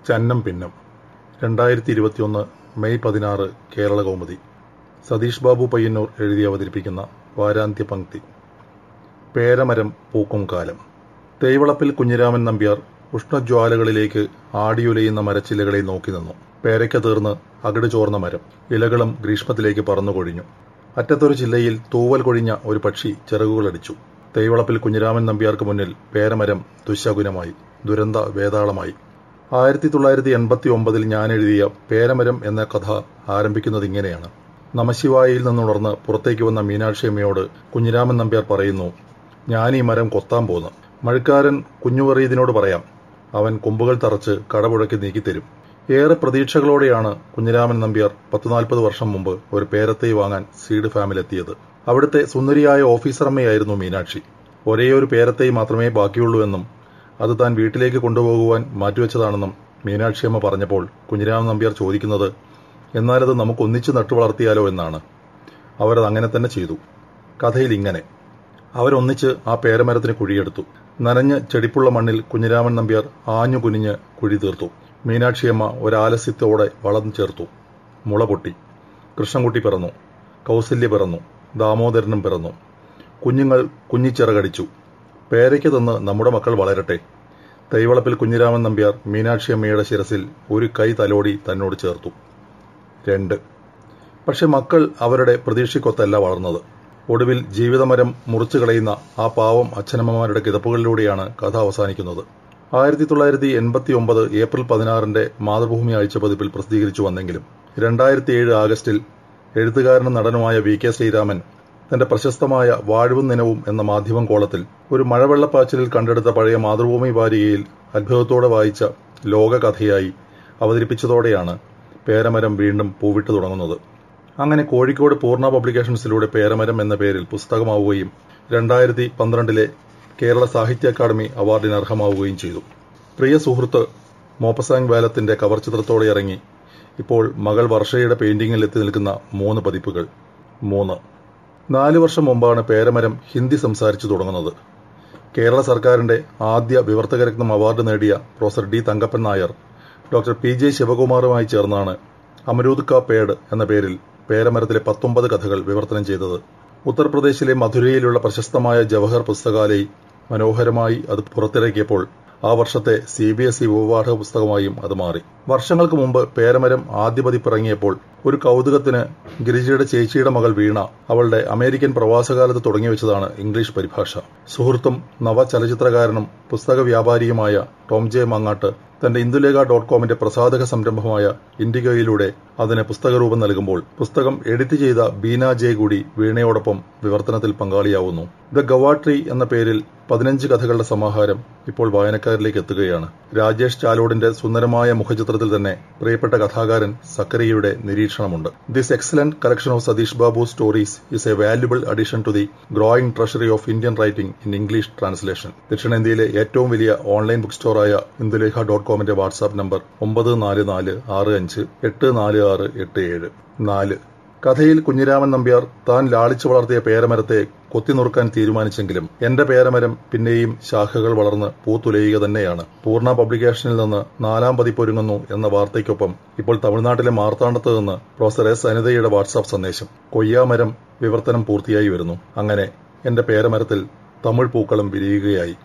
ചന്നം പിന്നം രണ്ടായിരത്തി ഇരുപത്തിയൊന്ന് മെയ് പതിനാറ് കേരള കൗമുദി സതീഷ് ബാബു പയ്യന്നൂർ എഴുതി അവതരിപ്പിക്കുന്ന വാരാന്ത്യ പങ്ക്തി പേരമരം പൂക്കും കാലം തേവളപ്പിൽ കുഞ്ഞിരാമൻ നമ്പ്യാർ ഉഷ്ണജ്വാലകളിലേക്ക് ആടിയുലയുന്ന മരച്ചില്ലകളെ നോക്കി നിന്നു പേരയ്ക്ക തീർന്ന് അകട് ചോർന്ന മരം ഇലകളും ഗ്രീഷ്മത്തിലേക്ക് പറന്നുകൊഴിഞ്ഞു അറ്റത്തൊരു ചില്ലയിൽ തൂവൽ കൊഴിഞ്ഞ ഒരു പക്ഷി ചിറകുകളടിച്ചു തേവളപ്പിൽ കുഞ്ഞിരാമൻ നമ്പ്യാർക്ക് മുന്നിൽ പേരമരം ദുശകുനമായി ദുരന്ത വേതാളമായി ആയിരത്തി തൊള്ളായിരത്തി എൺപത്തി ഒമ്പതിൽ ഞാൻ എഴുതിയ പേരമരം എന്ന കഥ ആരംഭിക്കുന്നത് ഇങ്ങനെയാണ് നമശിവായിൽ നിന്നുണർന്ന് പുറത്തേക്ക് വന്ന മീനാക്ഷി അമ്മയോട് കുഞ്ഞിരാമൻ നമ്പ്യാർ പറയുന്നു ഞാൻ ഈ മരം കൊത്താൻ പോന്ന് മഴക്കാരൻ കുഞ്ഞുവറീതിനോട് പറയാം അവൻ കൊമ്പുകൾ തറച്ച് കടപുഴക്കി നീക്കിത്തരും ഏറെ പ്രതീക്ഷകളോടെയാണ് കുഞ്ഞിരാമൻ നമ്പ്യാർ പത്തുനാൽപ്പത് വർഷം മുമ്പ് ഒരു പേരത്തൈ വാങ്ങാൻ സീഡ് ഫാമിലെത്തിയത് അവിടുത്തെ സുന്ദരിയായ ഓഫീസറമ്മയായിരുന്നു മീനാക്ഷി ഒരേയൊരു പേരത്തൈ മാത്രമേ ബാക്കിയുള്ളൂ എന്നും അത് താൻ വീട്ടിലേക്ക് കൊണ്ടുപോകുവാൻ മാറ്റിവെച്ചതാണെന്നും മീനാക്ഷിയമ്മ പറഞ്ഞപ്പോൾ കുഞ്ഞിരാമൻ നമ്പ്യാർ ചോദിക്കുന്നത് എന്നാലത് നമുക്ക് ഒന്നിച്ച് നട്ടു വളർത്തിയാലോ എന്നാണ് അവരത് അങ്ങനെ തന്നെ ചെയ്തു കഥയിൽ ഇങ്ങനെ അവരൊന്നിച്ച് ആ പേരമരത്തിന് കുഴിയെടുത്തു നനഞ്ഞ് ചെടിപ്പുള്ള മണ്ണിൽ കുഞ്ഞിരാമൻ നമ്പ്യാർ ആഞ്ഞു കുനിഞ്ഞ് കുഴി തീർത്തു മീനാക്ഷിയമ്മ ഒരാലസ്യത്തോടെ വളം ചേർത്തു മുള പൊട്ടി കൃഷ്ണൻകുട്ടി പിറന്നു കൗസല്യ പിറന്നു ദാമോദരനും പിറന്നു കുഞ്ഞുങ്ങൾ കുഞ്ഞിച്ചിറകടിച്ചു പേരയ്ക്ക് തന്ന് നമ്മുടെ മക്കൾ വളരട്ടെ തൈവളപ്പിൽ കുഞ്ഞിരാമൻ നമ്പ്യാർ മീനാക്ഷിയമ്മയുടെ ശിരസിൽ ഒരു കൈ തലോടി തന്നോട് ചേർത്തു രണ്ട് പക്ഷെ മക്കൾ അവരുടെ പ്രതീക്ഷയ്ക്കൊത്തല്ല വളർന്നത് ഒടുവിൽ ജീവിതമരം മുറിച്ചു കളയുന്ന ആ പാവം അച്ഛനമ്മമാരുടെ കിതപ്പുകളിലൂടെയാണ് കഥ അവസാനിക്കുന്നത് ആയിരത്തി തൊള്ളായിരത്തി എൺപത്തി ഒമ്പത് ഏപ്രിൽ പതിനാറിന്റെ മാതൃഭൂമി ആഴ്ച പതിപ്പിൽ പ്രസിദ്ധീകരിച്ചു വന്നെങ്കിലും രണ്ടായിരത്തി ഏഴ് ആഗസ്റ്റിൽ എഴുത്തുകാരനും നടനുമായ വി കെ ശ്രീരാമൻ തന്റെ പ്രശസ്തമായ വാഴവും നിനവും എന്ന മാധ്യമം കോളത്തിൽ ഒരു മഴവെള്ളപ്പാച്ചിലിൽ കണ്ടെടുത്ത പഴയ മാതൃഭൂമി വാരികയിൽ അത്ഭുതത്തോടെ വായിച്ച ലോകകഥയായി അവതരിപ്പിച്ചതോടെയാണ് പേരമരം വീണ്ടും പൂവിട്ടു തുടങ്ങുന്നത് അങ്ങനെ കോഴിക്കോട് പൂർണ്ണ പബ്ലിക്കേഷൻസിലൂടെ പേരമരം എന്ന പേരിൽ പുസ്തകമാവുകയും രണ്ടായിരത്തി പന്ത്രണ്ടിലെ കേരള സാഹിത്യ അക്കാദമി അവാർഡിന് അർഹമാവുകയും ചെയ്തു പ്രിയ സുഹൃത്ത് മോപ്പസാങ് വാലത്തിന്റെ കവർ ചിത്രത്തോടെ ഇറങ്ങി ഇപ്പോൾ മകൾ വർഷയുടെ പെയിന്റിംഗിൽ എത്തി നിൽക്കുന്ന മൂന്ന് പതിപ്പുകൾ മൂന്ന് നാലു വർഷം മുമ്പാണ് പേരമരം ഹിന്ദി സംസാരിച്ചു തുടങ്ങുന്നത് കേരള സർക്കാരിന്റെ ആദ്യ വിവർത്തകരത്നം അവാർഡ് നേടിയ professor D Thankappan Nair doctor P J ശിവകുമാറുമായി ചേർന്നാണ് അമരൂദ് കാ പേട് എന്ന പേരിൽ പേരമരത്തിലെ പത്തൊമ്പത് കഥകൾ വിവർത്തനം ചെയ്തത് ഉത്തർപ്രദേശിലെ മധുരയിലുള്ള പ്രശസ്തമായ ജവഹർ പുസ്തകാലയി മനോഹരമായി അത് പുറത്തിറക്കിയപ്പോൾ ആ വർഷത്തെ സി ബി എസ് ഇ ഉപപാഠക പുസ്തകമായും അത് മാറി വർഷങ്ങൾക്ക് മുമ്പ് പേരമരം ആദ്യ പതിപ്പിറങ്ങിയപ്പോൾ ഒരു കൗതുകത്തിന് ഗിരിജയുടെ ചേച്ചിയുടെ മകൾ വീണ അവളുടെ അമേരിക്കൻ പ്രവാസകാലത്ത് തുടങ്ങി വെച്ചതാണ് ഇംഗ്ലീഷ് പരിഭാഷ സുഹൃത്തും നവചലച്ചിത്രകാരനും പുസ്തക വ്യാപാരിയുമായ ടോം ജെ മങ്ങാട്ട് തന്റെ ഇന്ദുലേഖ ഡോട്ട് കോമിന്റെ പ്രസാധക സംരംഭമായ ഇൻഡിഗോയിലൂടെ അതിന് പുസ്തകരൂപം നൽകുമ്പോൾ പുസ്തകം എഡിറ്റ് ചെയ്ത ബീന ജെ കൂടി വീണയോടൊപ്പം വിവർത്തനത്തിൽ പങ്കാളിയാവുന്നു ദ ഗവാട്രി എന്ന പേരിൽ പതിനഞ്ച് കഥകളുടെ സമാഹാരം ഇപ്പോൾ വായനക്കാരിലേക്ക് എത്തുകയാണ് രാജേഷ് ചാലോടിന്റെ സുന്ദരമായ മുഖചിത്രത്തിൽ തന്നെ പ്രിയപ്പെട്ട കഥാകാരൻ സക്കറിയയുടെ നിരീക്ഷണമുണ്ട് this excellent collection of Satheesh Babu stories is a valuable addition to the growing treasury of Indian writing in English translation ദക്ഷിണേന്ത്യയിലെ ഏറ്റവും വലിയ ഓൺലൈൻ ബുക്ക് സ്റ്റോറായ ഇന്ദുലേഖ ഡോട്ട് കോമിന്റെ വാട്സാപ്പ് നമ്പർ ഒമ്പത് നാല് നാല് ആറ് അഞ്ച് എട്ട് നാല് ആറ് എട്ട് ഏഴ് നാല് കഥയിൽ കുഞ്ഞിരാമൻ നമ്പ്യാർ താൻ ലാളിച്ചു വളർത്തിയ പേരമരത്തെ കൊത്തിനുറുക്കാൻ തീരുമാനിച്ചെങ്കിലും എന്റെ പേരമരം പിന്നെയും ശാഖകൾ വളർന്ന് പൂത്തുലയുക തന്നെയാണ് പൂർണ്ണ പബ്ലിക്കേഷനിൽ നിന്ന് നാലാം പതിപ്പൊരുങ്ങുന്നു എന്ന വാർത്തയ്ക്കൊപ്പം ഇപ്പോൾ തമിഴ്നാട്ടിലെ മാർത്താണ്ഡത്ത് നിന്ന് പ്രൊഫസർ എസ് അനിതയുടെ വാട്സാപ്പ് സന്ദേശം കൊയ്യാമരം വിവർത്തനം പൂർത്തിയായി വരുന്നു അങ്ങനെ എന്റെ പേരമരത്തിൽ തമിഴ് പൂക്കളും വിരിയുകയായി